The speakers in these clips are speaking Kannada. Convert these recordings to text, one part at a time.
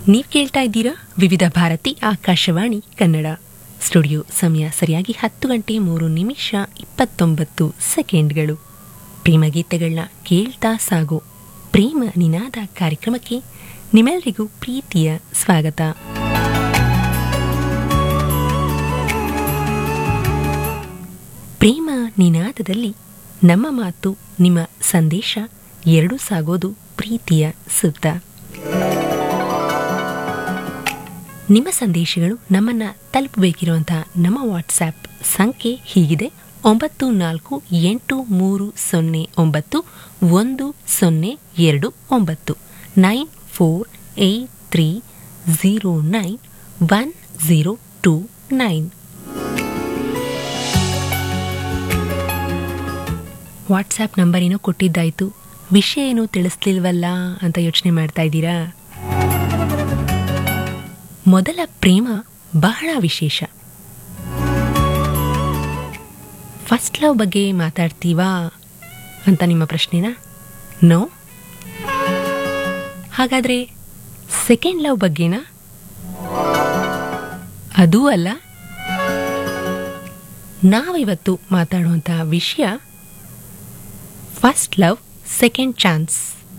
ನೀವು ಕೇಳ್ತಾ ಇದ್ದೀರಾ ವಿವಿಧ ಭಾರತಿ ಆಕಾಶವಾಣಿ ಕನ್ನಡ ಸ್ಟುಡಿಯೋ ಸಮಯ ಸರಿಯಾಗಿ ಹತ್ತು ಗಂಟೆ ಮೂರು ನಿಮಿಷ ಇಪ್ಪತ್ತೊಂಬತ್ತು ಸೆಕೆಂಡ್ಗಳು ಪ್ರೇಮ ಗೀತೆಗಳನ್ನ ಕೇಳ್ತಾ ಸಾಗೋ ಪ್ರೇಮ ನಿನಾದ ಕಾರ್ಯಕ್ರಮಕ್ಕೆ ನಿಮ್ಮೆಲ್ಲರಿಗೂ ಪ್ರೀತಿಯ ಸ್ವಾಗತ ಪ್ರೇಮ ನಿನಾದದಲ್ಲಿ ನಮ್ಮ ಮಾತು ನಿಮ್ಮ ಸಂದೇಶ ಎರಡೂ ಸಾಗೋದು ಪ್ರೀತಿಯ ಸುತ್ತ ನಿಮ್ಮ ಸಂದೇಶಗಳು ನಮ್ಮನ್ನ ತಲುಪಬೇಕಿರುವಂತಹ ನಮ್ಮ ವಾಟ್ಸ್ಆ್ಯಪ್ ಸಂಖ್ಯೆ ಹೀಗಿದೆ ಒಂಬತ್ತು ನಾಲ್ಕು ಎಂಟು ಮೂರು ಸೊನ್ನೆ ಒಂಬತ್ತು ಒಂದು ಸೊನ್ನೆ ಎರಡು ಒಂಬತ್ತು nine four eight three zero nine one zero two nine WhatsApp number ಏನೋ ಕೊಟ್ಟಿದ್ದಾಯಿತು ವಿಷಯ ಏನು ತಿಳಿಸ್ಲಿಲ್ವಲ್ಲ ಅಂತ ಯೋಚನೆ ಮಾಡ್ತಾ ಇದ್ದೀರಾ ಮೊದಲ ಪ್ರೇಮ ಬಹಳ ವಿಶೇಷ ಫಸ್ಟ್ ಲವ್ ಬಗ್ಗೆ ಮಾತಾಡ್ತೀವಾ ಅಂತ ನಿಮ್ಮ ಪ್ರಶ್ನೆನಾ ನೋ ಹಾಗಾದ್ರೆ ಸೆಕೆಂಡ್ ಲವ್ ಬಗ್ಗೆನಾ ಅದೂ ಅಲ್ಲ ನಾವಿವತ್ತು ಮಾತಾಡುವಂತಹ ವಿಷಯ ಫಸ್ಟ್ ಲವ್ ಸೆಕೆಂಡ್ ಚಾನ್ಸ್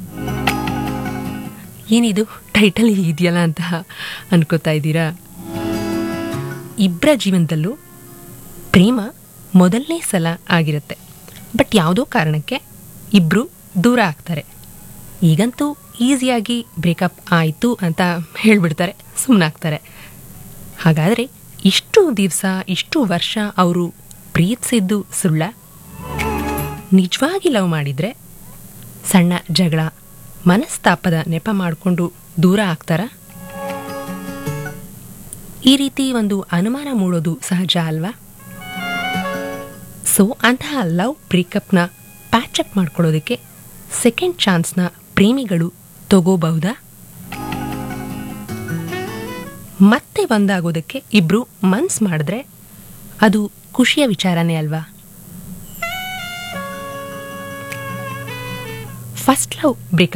ಏನಿದು ಟೈಟಲ್ ಇದೆಯಲ್ಲ ಅಂತ ಅನ್ಕೋತಾ ಇದ್ದೀರಾ ಇಬ್ಬರ ಜೀವನದಲ್ಲೂ ಪ್ರೇಮ ಮೊದಲನೇ ಸಲ ಆಗಿರುತ್ತೆ ಬಟ್ ಯಾವುದೋ ಕಾರಣಕ್ಕೆ ಇಬ್ಬರು ದೂರ ಆಗ್ತಾರೆ ಈಗಂತೂ ಈಸಿಯಾಗಿ ಬ್ರೇಕಪ್ ಆಯಿತು ಅಂತ ಹೇಳಿಬಿಡ್ತಾರೆ ಸುಮ್ಮನಾಗ್ತಾರೆ ಹಾಗಾದರೆ ಇಷ್ಟು ದಿವಸ ಇಷ್ಟು ವರ್ಷ ಅವರು ಪ್ರೀತಿಸಿದ್ದು ಸುಳ್ಳ ನಿಜವಾಗಿ ಲವ್ ಮಾಡಿದರೆ ಸಣ್ಣ ಜಗಳ ಮನಸ್ತಾಪದ ನೆಪ ಮಾಡಿಕೊಂಡು ದೂರ ಆಗ್ತಾರ ಈ ರೀತಿ ಒಂದು ಅನುಮಾನ ಮೂಡೋದು ಸಹಜ ಅಲ್ವಾ ಸೊ ಅಂತಹ ಲವ್ ಬ್ರೇಕಪ್ನ ಪ್ಯಾಚಪ್ ಮಾಡ್ಕೊಳ್ಳೋದಕ್ಕೆ ಸೆಕೆಂಡ್ ಚಾನ್ಸ್ನ ಪ್ರೇಮಿಗಳು ತಗೋಬಹುದಾ ಮತ್ತೆ ಒಂದಾಗೋದಕ್ಕೆ ಇಬ್ರು ಮನ್ಸ್ ಮಾಡಿದ್ರೆ ಅದು ಖುಷಿಯ ವಿಚಾರನೇ ಅಲ್ವಾ ಫಸ್ಟ್ ಲವ್ ಬ್ರೇಕಪ್